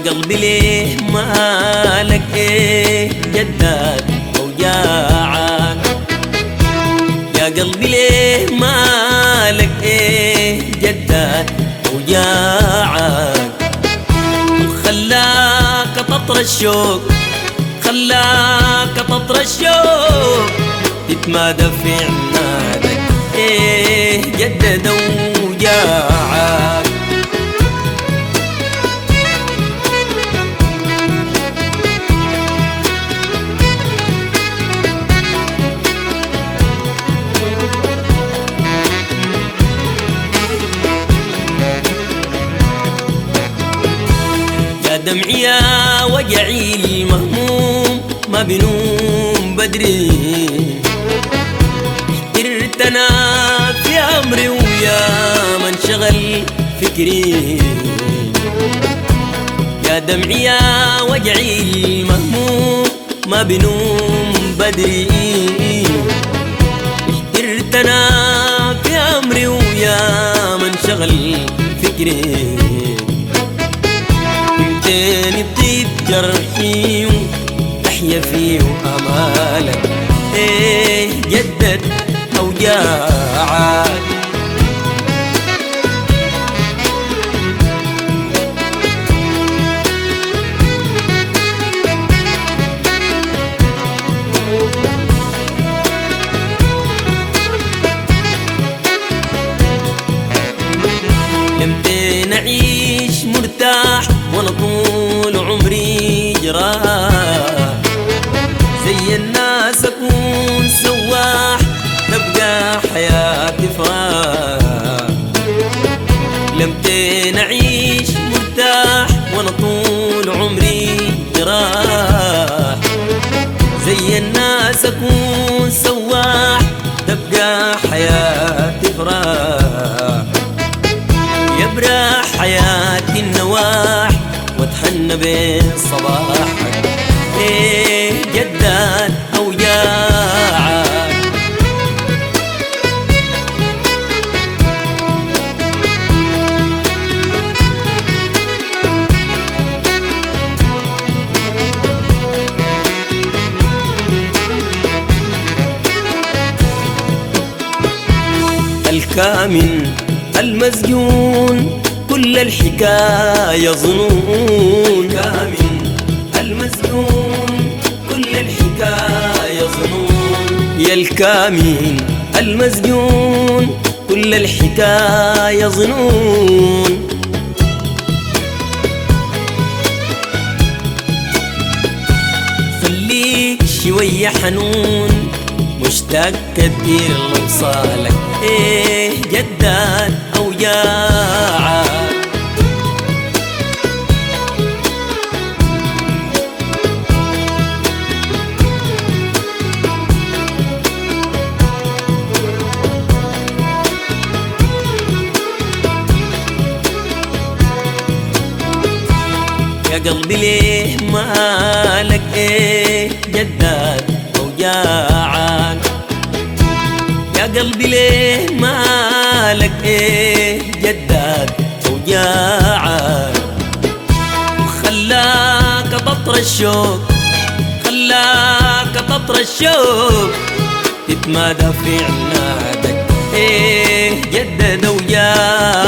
قلبي ليه مالك ايه جداد اوجاعك يا قلبي ليه مالك ايه جداد اوجاعك خلاك تطر الشوق خلاك تطر الشوق تتمادى في عنادك ايه جدد اوجاعك يا دمعي يا وجعي المهموم ما بنوم بدري احترتنا في امري ويا من شغل فكري يا دمعي يا وجعي المهموم ما بنوم بدري احترتنا في امري ويا من شغل فكري يمكن يطيب جرحي احيا فيه امالك ايه جدد اوجاعك يمتى نعيش مرتاح وانا طول عمري جراح زي الناس اكون سواح تبقى حياتي فراح لمتى نعيش مرتاح وانا طول عمري جراح زي الناس اكون سواح تبقى حياتي فراح يبرى حياتي النواح واتهنى بين صباحك ايه جداد اوجاعك الكامن المسجون كل الحكاية ظنون كامن المسجون كل الحكاية ظنون يا الكامن المسجون كل الحكاية ظنون خليك شوية حنون مشتاق كتير لوصالك ايه جداد اوجاعك يا قلبي ليه مالك ايه جداد اوجاعك يا قلبي ليه مالك ايه جداد اوجاعك وخلاك تطر الشوق خلاك تطر الشوق تتمادى في عنادك ايه جدد اوجاعك